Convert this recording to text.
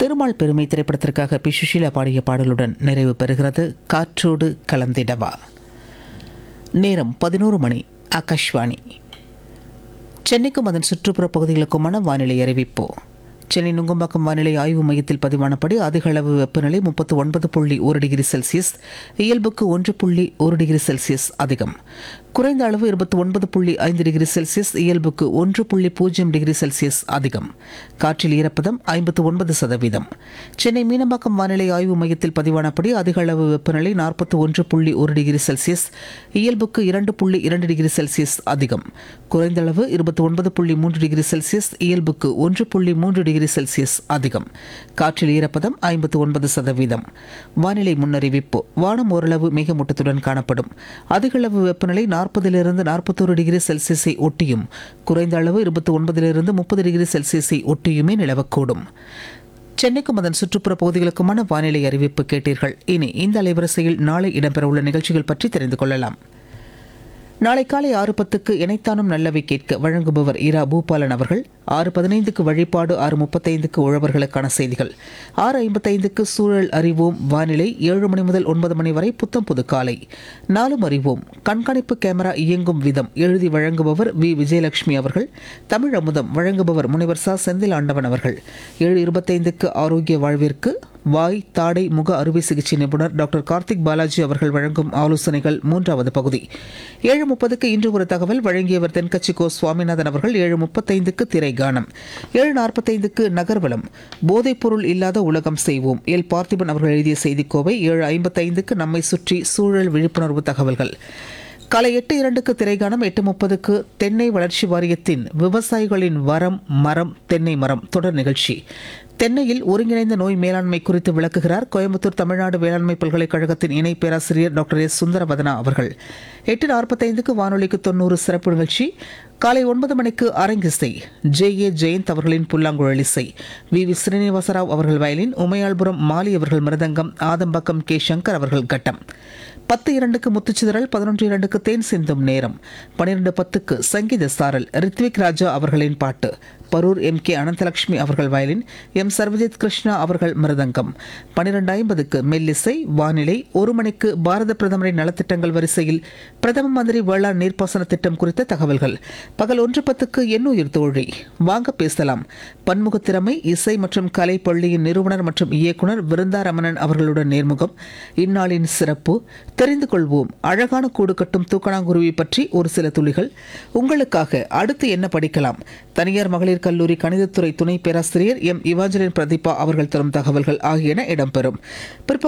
பெருமாள் பெருமை திரைப்படத்திற்காக பி சுஷீலா பாடிய பாடலுடன் நிறைவு பெறுகிறது காற்றோடு கலந்திடவா நேரம் பதினோரு மணி ஆகாஷ்வாணி சென்னைக்கும் அதன் சுற்றுப்புற பகுதிகளுக்குமான வானிலை அறிவிப்பு சென்னை நுங்கம்பாக்கம் வானிலை ஆய்வு மையத்தில் பதிவானபடி அதிக அளவு வெப்பநிலை முப்பத்து ஒன்பது புள்ளி ஒரு டிகிரி செல்சியஸ் இயல்புக்கு ஒன்று புள்ளி ஒரு டிகிரி செல்சியஸ் அதிகம் குறைந்த அளவு இருபத்தி ஒன்பது புள்ளி ஐந்து டிகிரி செல்சியஸ் இயல்புக்கு ஒன்று புள்ளி பூஜ்ஜியம் டிகிரி செல்சியஸ் அதிகம் காற்றில் ஈரப்பதம் ஐம்பத்து ஒன்பது சதவீதம் சென்னை மீனம்பாக்கம் வானிலை ஆய்வு மையத்தில் பதிவானபடி அதிக அளவு வெப்பநிலை நாற்பத்தி ஒன்று புள்ளி ஒரு டிகிரி செல்சியஸ் இயல்புக்கு இரண்டு புள்ளி இரண்டு டிகிரி செல்சியஸ் அதிகம் குறைந்த அளவு இருபத்தி ஒன்பது புள்ளி மூன்று டிகிரி செல்சியஸ் இயல்புக்கு ஒன்று புள்ளி மூன்று டிகிரி செல்சியஸ் அதிகம் காற்றில் ஈரப்பதம் ஐம்பத்து ஒன்பது சதவீதம் வானிலை முன்னறிவிப்பு வானம் ஓரளவு மேகமூட்டத்துடன் காணப்படும் அதிகளவு வெப்பநிலை நாற்பதிலிருந்து நாற்பத்தோரு டிகிரி செல்சியஸை ஒட்டியும் குறைந்த அளவு இருபத்தி ஒன்பதிலிருந்து முப்பது டிகிரி செல்சியஸை ஒட்டியுமே நிலவக்கூடும் சென்னைக்கும் அதன் சுற்றுப்புற பகுதிகளுக்குமான வானிலை அறிவிப்பு கேட்டீர்கள் இனி இந்த அலைவரிசையில் நாளை இடம்பெறவுள்ள நிகழ்ச்சிகள் பற்றி தெரிந்து கொள்ளலாம் நாளை காலை ஆறு பத்துக்கு இணைத்தானும் நல்லவை கேட்க வழங்குபவர் இரா பூபாலன் அவர்கள் ஆறு பதினைந்துக்கு வழிபாடு ஆறு முப்பத்தைந்துக்கு உழவர்களுக்கான செய்திகள் ஆறு ஐம்பத்தைந்துக்கு சூழல் அறிவோம் வானிலை ஏழு மணி முதல் ஒன்பது மணி வரை புத்தம் புது காலை நாலும் அறிவோம் கண்காணிப்பு கேமரா இயங்கும் விதம் எழுதி வழங்குபவர் வி விஜயலட்சுமி அவர்கள் தமிழ் அமுதம் வழங்குபவர் முனைவர் ச செந்தில் ஆண்டவன் அவர்கள் ஏழு இருபத்தைந்துக்கு ஆரோக்கிய வாழ்விற்கு வாய் தாடை முக அறுவை சிகிச்சை நிபுணர் டாக்டர் கார்த்திக் பாலாஜி அவர்கள் வழங்கும் ஆலோசனைகள் மூன்றாவது பகுதி ஏழு முப்பதுக்கு இன்று ஒரு தகவல் வழங்கியவர் தென்கட்சி கோ சுவாமிநாதன் அவர்கள் ஏழு முப்பத்தைந்துக்கு திரை கானம் ஏழு நாற்பத்தைந்துக்கு நகர்வலம் போதைப்பொருள் இல்லாத உலகம் செய்வோம் எல் பார்த்திபன் அவர்கள் எழுதிய செய்திக்கோவை ஏழு ஐம்பத்தைந்துக்கு நம்மை சுற்றி சூழல் விழிப்புணர்வு தகவல்கள் காலை எட்டு இரண்டுக்கு திரைகாணம் எட்டு முப்பதுக்கு தென்னை வளர்ச்சி வாரியத்தின் விவசாயிகளின் வரம் மரம் தென்னை மரம் தொடர் நிகழ்ச்சி தென்னையில் ஒருங்கிணைந்த நோய் மேலாண்மை குறித்து விளக்குகிறார் கோயம்புத்தூர் தமிழ்நாடு வேளாண்மை பல்கலைக்கழகத்தின் இணை பேராசிரியர் டாக்டர் எஸ் சுந்தரவதனா அவர்கள் எட்டு நாற்பத்தைந்துக்கு வானொலிக்கு தொண்ணூறு சிறப்பு நிகழ்ச்சி காலை ஒன்பது மணிக்கு அரங்கிசை ஜே ஏ ஜெயந்த் அவர்களின் புல்லாங்குழல் இசை வி வி ஸ்ரீனிவாசராவ் அவர்கள் வயலின் உமையாள்புரம் மாலி அவர்கள் மிருதங்கம் ஆதம்பக்கம் கே சங்கர் அவர்கள் கட்டம் பத்து இரண்டுக்கு முத்துச்சிதறல் பதினொன்று இரண்டுக்கு தேன் சிந்தும் நேரம் பன்னிரண்டு பத்துக்கு சங்கீத சாரல் ரித்விக் ராஜா அவர்களின் பாட்டு பரூர் எம் கே அனந்தலட்சுமி அவர்கள் வயலின் எம் சர்வஜித் கிருஷ்ணா அவர்கள் மிருதங்கம் பன்னிரண்டு ஐம்பதுக்கு மெல்லிசை வானிலை ஒரு மணிக்கு பாரத பிரதமரின் நலத்திட்டங்கள் வரிசையில் பிரதம மந்திரி வேளாண் நீர்ப்பாசன திட்டம் குறித்த தகவல்கள் பகல் ஒன்று பத்துக்கு எண்ணுயிர் தோழி வாங்க பேசலாம் பன்முக திறமை இசை மற்றும் கலை பள்ளியின் நிறுவனர் மற்றும் இயக்குனர் விருந்தாரமணன் அவர்களுடன் நேர்முகம் இந்நாளின் சிறப்பு தெரிந்து கொள்வோம் அழகான கூடு கட்டும் தூக்கணாங்குருவி பற்றி ஒரு சில துளிகள் உங்களுக்காக அடுத்து என்ன படிக்கலாம் தனியார் மகளிர் கல்லூரி கணிதத்துறை துணை பேராசிரியர் எம் இவாஞ்சலின் பிரதீபா அவர்கள் தரும் தகவல்கள் ஆகியன இடம்பெறும் பிற்பகல்